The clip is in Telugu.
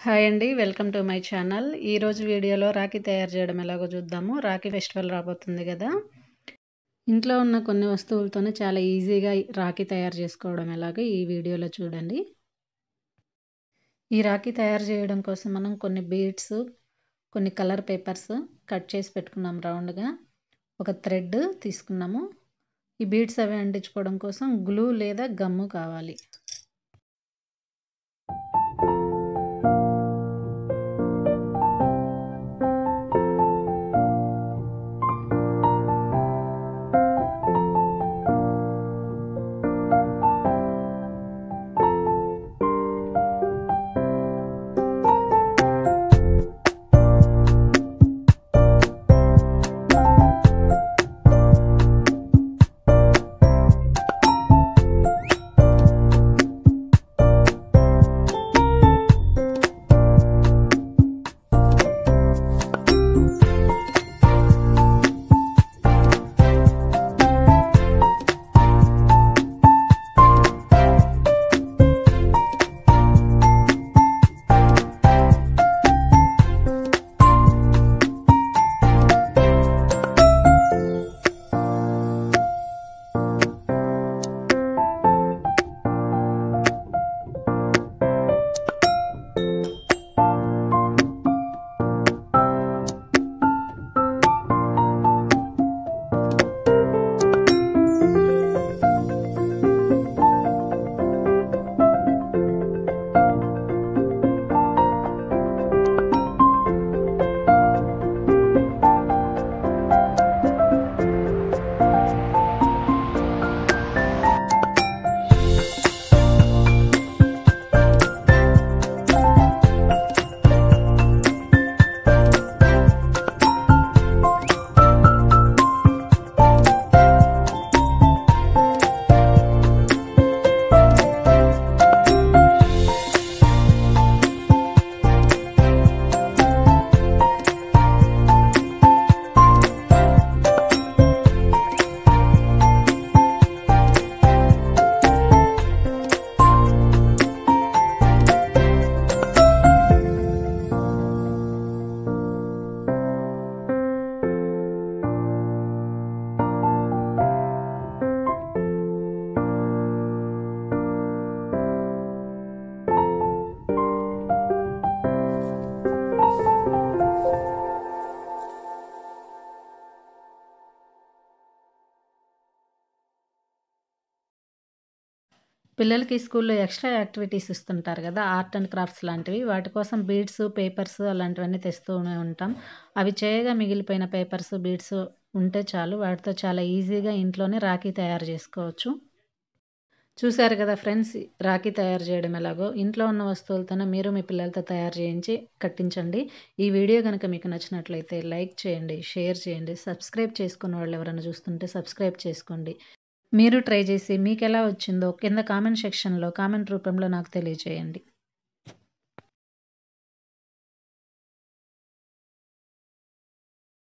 హాయ్ అండి వెల్కమ్ టు మై ఛానల్ ఈరోజు వీడియోలో రాఖీ తయారు చేయడం ఎలాగో చూద్దాము రాఖీ ఫెస్టివల్ రాబోతుంది కదా ఇంట్లో ఉన్న కొన్ని వస్తువులతోనే చాలా ఈజీగా రాఖీ తయారు చేసుకోవడం ఎలాగో ఈ వీడియోలో చూడండి ఈ రాఖీ తయారు చేయడం కోసం మనం కొన్ని బీడ్స్ కొన్ని కలర్ పేపర్స్ కట్ చేసి పెట్టుకున్నాం రౌండ్గా ఒక థ్రెడ్ తీసుకున్నాము ఈ బీడ్స్ అవి అంటించుకోవడం కోసం గ్లూ లేదా గమ్ము కావాలి పిల్లలకి స్కూల్లో ఎక్స్ట్రా యాక్టివిటీస్ ఇస్తుంటారు కదా ఆర్ట్ అండ్ క్రాఫ్ట్స్ లాంటివి వాటి కోసం బీడ్స్ పేపర్స్ అలాంటివన్నీ తెస్తూనే ఉంటాం అవి చేయగా మిగిలిపోయిన పేపర్స్ బీడ్స్ ఉంటే చాలు వాటితో చాలా ఈజీగా ఇంట్లోనే రాఖీ తయారు చేసుకోవచ్చు చూశారు కదా ఫ్రెండ్స్ రాఖీ తయారు చేయడం ఎలాగో ఇంట్లో ఉన్న వస్తువులతోనే మీరు మీ పిల్లలతో తయారు చేయించి కట్టించండి ఈ వీడియో కనుక మీకు నచ్చినట్లయితే లైక్ చేయండి షేర్ చేయండి సబ్స్క్రైబ్ చేసుకున్న వాళ్ళు ఎవరైనా చూస్తుంటే సబ్స్క్రైబ్ చేసుకోండి మీరు ట్రై చేసి మీకు ఎలా వచ్చిందో కింద కామెంట్ సెక్షన్లో కామెంట్ రూపంలో నాకు తెలియజేయండి